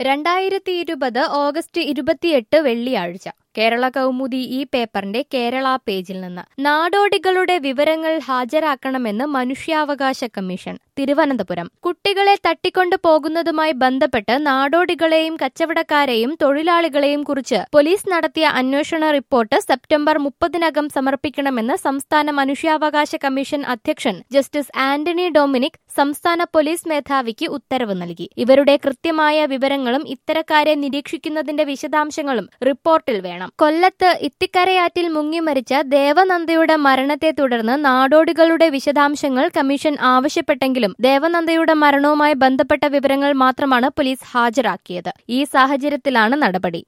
രണ്ടായിരത്തി ഇരുപത് ഓഗസ്റ്റ് ഇരുപത്തിയെട്ട് വെള്ളിയാഴ്ച കേരള കൗമുദി ഈ പേപ്പറിന്റെ കേരള പേജിൽ നിന്ന് നാടോടികളുടെ വിവരങ്ങൾ ഹാജരാക്കണമെന്ന് മനുഷ്യാവകാശ കമ്മീഷൻ തിരുവനന്തപുരം കുട്ടികളെ തട്ടിക്കൊണ്ടു പോകുന്നതുമായി ബന്ധപ്പെട്ട് നാടോടികളെയും കച്ചവടക്കാരെയും തൊഴിലാളികളെയും കുറിച്ച് പോലീസ് നടത്തിയ അന്വേഷണ റിപ്പോർട്ട് സെപ്റ്റംബർ മുപ്പതിനകം സമർപ്പിക്കണമെന്ന് സംസ്ഥാന മനുഷ്യാവകാശ കമ്മീഷൻ അധ്യക്ഷൻ ജസ്റ്റിസ് ആന്റണി ഡൊമിനിക് സംസ്ഥാന പോലീസ് മേധാവിക്ക് ഉത്തരവ് നൽകി ഇവരുടെ കൃത്യമായ വിവരങ്ങളും ഇത്തരക്കാരെ നിരീക്ഷിക്കുന്നതിന്റെ വിശദാംശങ്ങളും റിപ്പോർട്ടിൽ വേണം കൊല്ലത്ത് ഇത്തിക്കരയാറ്റിൽ മുങ്ങിമരിച്ച ദേവനന്ദയുടെ മരണത്തെ തുടർന്ന് നാടോടികളുടെ വിശദാംശങ്ങൾ കമ്മീഷൻ ആവശ്യപ്പെട്ടെങ്കിലും ദേവനന്ദയുടെ മരണവുമായി ബന്ധപ്പെട്ട വിവരങ്ങൾ മാത്രമാണ് പോലീസ് ഹാജരാക്കിയത് ഈ സാഹചര്യത്തിലാണ് നടപടി